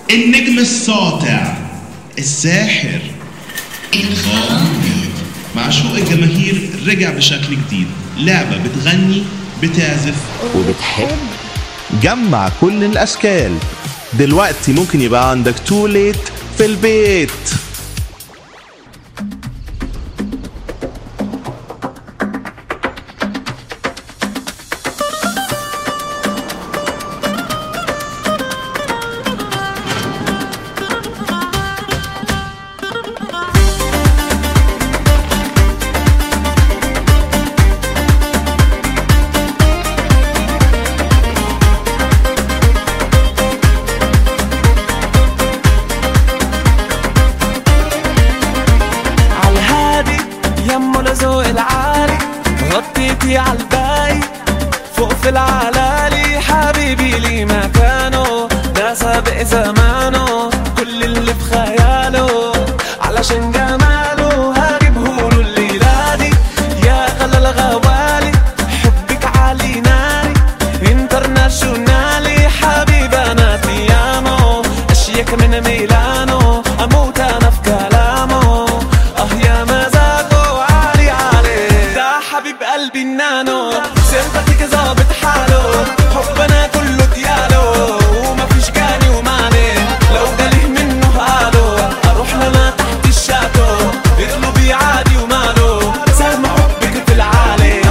النجم الساطع الساحر الغامض معشوق الجماهير رجع بشكل جديد لعبة بتغني بتعزف وبتحب جمع كل الأشكال دلوقتي ممكن يبقى عندك توليت في البيت عالهادي يمه لذوق العالي غطيتي عالباقي فوق في العلالي حبيبي لي مكانه ده سابق زمانه كل اللي في خياله علشان جماله هجيبهوله الليلة دي يا غلا الغوالي حبك عالي ناري انترناشونالي حبيب انا تيامو اشيك من ميلانو اموت انا في كلامه اه يا مزاجه عالي عليه ده حبيب قلبي النانو سيمباتيك ظابط حاله حبنا كله دياله ومفيش جاني ومعني لو جاليه منه قاله اروح لنا تحت الشاتو اطلبي عادي وماله سهم حبك في العالي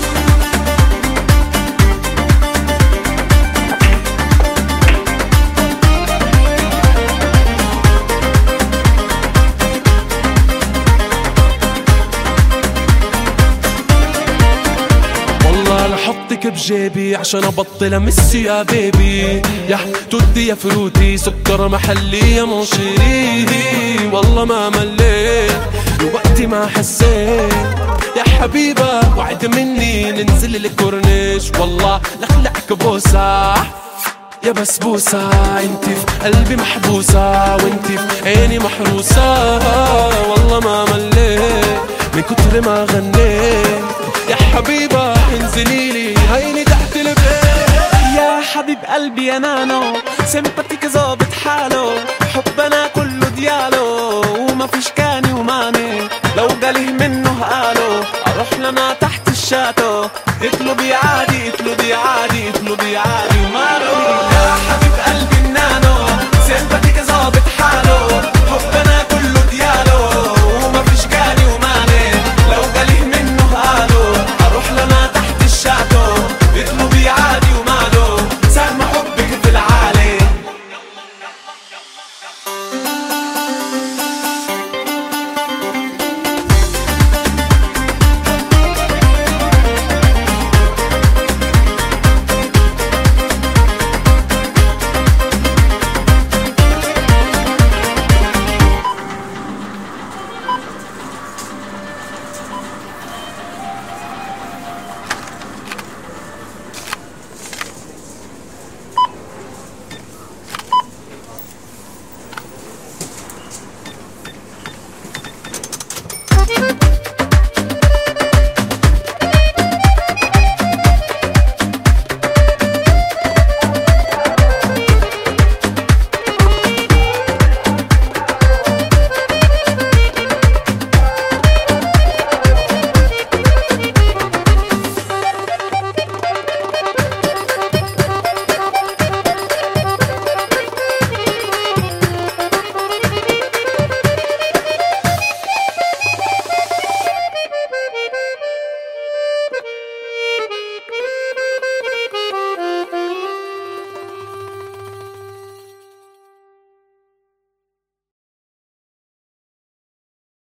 والله لحطك بجيبي عشان ابطل امس يا بيبي يا تودي يا فروتي سكر محلي يا منشري والله ما مليت وقتي ما حسيت يا حبيبة وعد مني ننزل الكورنيش والله لخلعك بوسة يا بسبوسة انت في قلبي محبوسة وانت في عيني محروسة والله ما مليت من كتر ما غنيت يا حبيبة انزلي لي هيني تحت البيت يا حبيب قلبي يا نانو سيمباتيك ظابط حاله حبنا كله دياله وما فيش كاني وماني لو جاليه منه قاله اروح لنا تحت الشاتو اطلبي عادي